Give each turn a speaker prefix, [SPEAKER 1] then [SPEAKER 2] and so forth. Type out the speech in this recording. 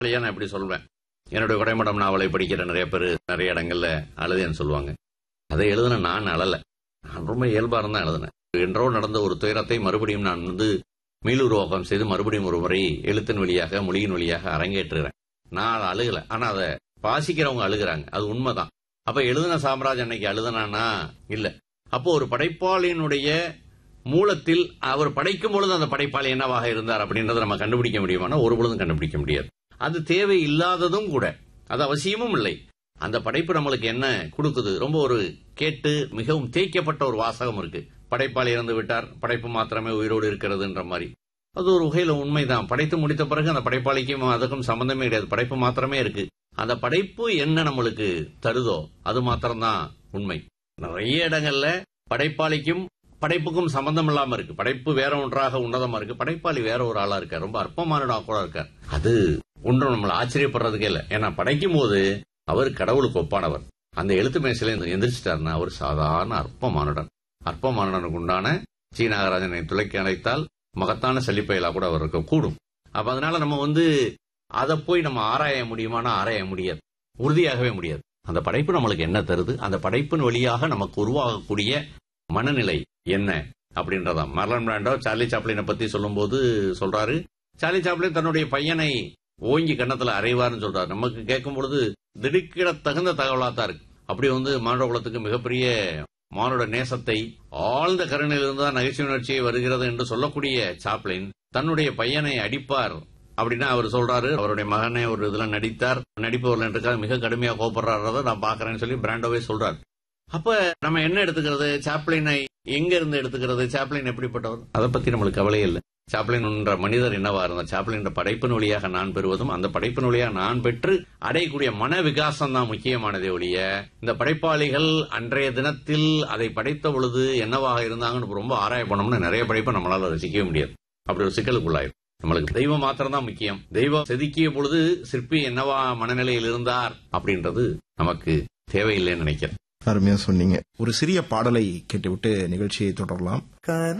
[SPEAKER 1] இல்லையா நான் இப்படி சொல்வேன் என்னுடைய குறைமடம் நாவலை படிக்கிற நிறைய பேர் நிறைய இடங்கள்ல அழுதேன்னு சொல்லுவாங்க அதை எழுதுன நான் அழல நான் ரொம்ப இயல்பா இருந்தா எழுதினேன் என்றோ நடந்த ஒரு துயரத்தை மறுபடியும் நான் வந்து மீளுருவாக்கம் செய்து மறுபடியும் ஒரு முறை எழுத்தின் வழியாக மொழியின் வழியாக அரங்கேற்றுகிறேன் நான் அதை அழுகல ஆனா அதை வாசிக்கிறவங்க அழுகுறாங்க அது உண்மைதான் அப்ப எழுதின சாம்ராஜ் அன்னைக்கு அழுதுனானா இல்ல அப்போ ஒரு படைப்பாளியினுடைய மூலத்தில் அவர் படைக்கும் பொழுது அந்த படைப்பாளி என்னவாக இருந்தார் அப்படின்றத நம்ம கண்டுபிடிக்க முடியுமானா ஒரு பொழுதும் கண்டுபிடிக்க முடியாது அது தேவை இல்லாததும் கூட அது அவசியமும் இல்லை அந்த படைப்பு நம்மளுக்கு என்ன கொடுக்குது ரொம்ப ஒரு கேட்டு மிகவும் தேய்க்கப்பட்ட ஒரு வாசகம் இருக்கு படைப்பாளி இறந்து விட்டார் படைப்பு மாத்திரமே உயிரோடு இருக்கிறதுன்ற மாதிரி அது ஒரு வகையில உண்மைதான் படைத்து முடித்த பிறகு அந்த படைப்பாளிக்கும் அதுக்கும் சம்பந்தமே கிடையாது படைப்பு மாத்திரமே இருக்கு அந்த படைப்பு என்ன நம்மளுக்கு தருதோ அது மாத்திரம்தான் உண்மை நிறைய இடங்கள்ல படைப்பாளிக்கும் படைப்புக்கும் சம்பந்தம் இல்லாம இருக்கு படைப்பு வேற ஒன்றாக உன்னதமா இருக்கு படைப்பாளி வேற ஒரு ஆளா இருக்கார் ரொம்ப அற்பமானடா கூட இருக்கார் அது ஒன்றும் நம்மள ஆச்சரியப்படுறதுக்கே இல்லை ஏன்னா படைக்கும் போது அவர் கடவுளுக்கு ஒப்பானவர் அந்த எழுத்து மேசையில எந்திரிச்சிட்டாருன்னா அவர் சாதாரண அற்பமானுடன் அற்பமானுடனுக்கு உண்டான சி நாகராஜனை துளைக்கி அழைத்தால் மகத்தான செழிப்பயிலா கூட அவர் இருக்க கூடும் அப்ப அதனால நம்ம வந்து அதை போய் நம்ம ஆராய முடியுமானா ஆராய முடியாது உறுதியாகவே முடியாது அந்த படைப்பு நம்மளுக்கு என்ன தருது அந்த படைப்பின் வழியாக நமக்கு உருவாகக்கூடிய மனநிலை என்ன அப்படின்றதா மர்லன் பிராண்டோ சார்லி சாப்ளினை பத்தி சொல்லும்போது சொல்றாரு சார்லி சாப்ளின் தன்னுடைய பையனை ஓங்கி கன்னத்துல அறைவார்னு சொல்றாரு நமக்கு கேட்கும் பொழுது திடுக்கிட தகுந்த தகவலா தான் இருக்கு அப்படி வந்து மானுட குலத்துக்கு மிகப்பெரிய மானுட நேசத்தை ஆழ்ந்த கருணையிலிருந்து தான் நகைச்சுவை உணர்ச்சியை வருகிறது என்று சொல்லக்கூடிய சாப்ளின் தன்னுடைய பையனை அடிப்பார் அப்படின்னா அவர் சொல்றாரு அவருடைய மகனே ஒரு இதுல நடித்தார் நடிப்பவர்கள் என்றுக்காக மிக கடுமையா கோபப்படுறாரத நான் பாக்குறேன்னு சொல்லி பிராண்டோவே சொல்றாரு அப்ப நம்ம என்ன எடுத்துக்கிறது சாப்ளினை எங்க இருந்து எடுத்துக்கிறது சாப்ளின் எப்படிப்பட்டவர் அதை பத்தி நம்மளுக்கு கவலையே இல்லை சாப்ளின் என்ற மனிதர் என்னவா இருந்தார் சாப்ளின் என்ற படைப்பின் வழியாக நான் பெறுவதும் அந்த படைப்பின் வழியாக நான் பெற்று அடையக்கூடிய மன விகாசம் தான் முக்கியமானதே ஒழிய இந்த படைப்பாளிகள் அன்றைய தினத்தில் அதை படைத்த பொழுது என்னவாக இருந்தாங்கன்னு ரொம்ப ஆராய பண்ணோம்னா நிறைய படைப்பை நம்மளால ரசிக்கவே முடியாது அப்படி ஒரு சிக்கலுக்குள்ளாயிரும் நம்மளுக்கு தெய்வம் மாத்திரம் தான் முக்கியம் தெய்வம் செதுக்கிய பொழுது சிற்பி என்னவா மனநிலையில் இருந்தார் அப்படின்றது நமக்கு தேவையில்லைன்னு நினைக்கிறேன்
[SPEAKER 2] அருமையா சொன்னீங்க ஒரு சிறிய பாடலை கேட்டுவிட்டு நிகழ்ச்சியை தொடரலாம்